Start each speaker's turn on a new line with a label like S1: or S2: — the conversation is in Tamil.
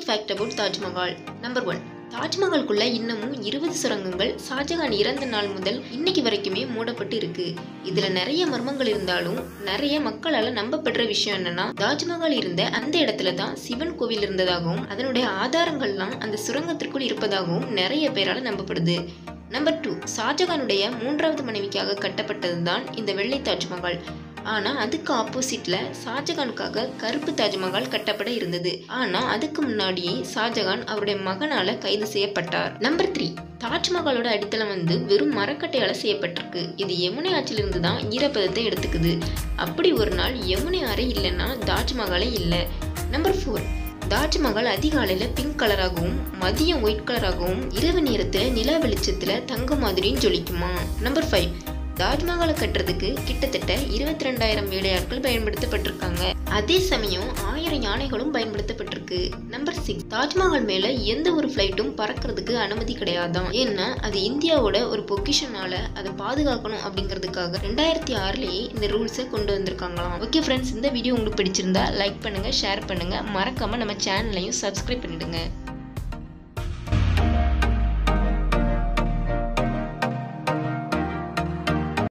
S1: fact about Taj Mahal number one தாஜ்மஹாலுக்குள்ள இன்னமும் இருபது சுரங்கங்கள் ஷாஜகான் இறந்த நாள் முதல் இன்னைக்கு வரைக்குமே மூடப்பட்டு இருக்கு இதுல நிறைய மர்மங்கள் இருந்தாலும் நிறைய மக்களால நம்பப்படுற விஷயம் என்னன்னா தாஜ்மஹால் இருந்த அந்த இடத்துல தான் சிவன் கோவில் இருந்ததாகவும் அதனுடைய ஆதாரங்கள்லாம் அந்த சுரங்கத்திற்குள் இருப்பதாகவும் நிறைய பேரால நம்பப்படுது நம்பர் டூ ஷாஜகானுடைய மூன்றாவது மனைவிக்காக கட்டப்பட்டது தான் இந்த வெள்ளை தாஜ்மஹால் ஆனா அதுக்கு ஆப்போசிட்ல ஷாஜகானுக்காக கருப்பு தாஜ்மஹால் கட்டப்பட இருந்தது ஆனா அதுக்கு முன்னாடியே ஷாஜகான் அவருடைய மகனால கைது செய்யப்பட்டார் நம்பர் த்ரீ தாஜ்மஹாலோட அடித்தளம் வந்து வெறும் மரக்கட்டையால செய்யப்பட்டிருக்கு இது யமுனை ஆற்றிலிருந்து தான் ஈரப்பதத்தை எடுத்துக்குது அப்படி ஒரு நாள் யமுனை ஆறே இல்லைன்னா தாஜ்மஹாலே இல்லை நம்பர் ஃபோர் தாஜ்மஹால் அதிகாலையில் பிங்க் கலராகவும் மதியம் ஒயிட் கலராகவும் இரவு நேரத்தில் நில வெளிச்சத்தில் தங்க மாதிரியும் ஜொலிக்குமா நம்பர் ஃபைவ் தாஜ்மஹாலை கட்டுறதுக்கு கிட்டத்தட்ட இருபத்தி ரெண்டாயிரம் வேலையாட்கள் பயன்படுத்தப்பட்டிருக்காங்க அதே சமயம் ஆயிரம் யானைகளும் பயன்படுத்தப்பட்டிருக்கு நம்பர் சிக்ஸ் தாஜ்மஹால் மேல எந்த ஒரு ஃப்ளைட்டும் பறக்கிறதுக்கு அனுமதி கிடையாதாம் ஏன்னா அது இந்தியாவோட ஒரு பொக்கிஷனால அதை பாதுகாக்கணும் அப்படிங்கிறதுக்காக ரெண்டாயிரத்தி ஆறுலேயே இந்த ரூல்ஸை கொண்டு வந்திருக்காங்களாம் ஓகே ஃப்ரெண்ட்ஸ் இந்த வீடியோ உங்களுக்கு பிடிச்சிருந்தா லைக் பண்ணுங்க ஷேர் பண்ணுங்க மறக்காம நம்ம சேனலையும் சப்ஸ்கிரைப் பண்ணிடுங்க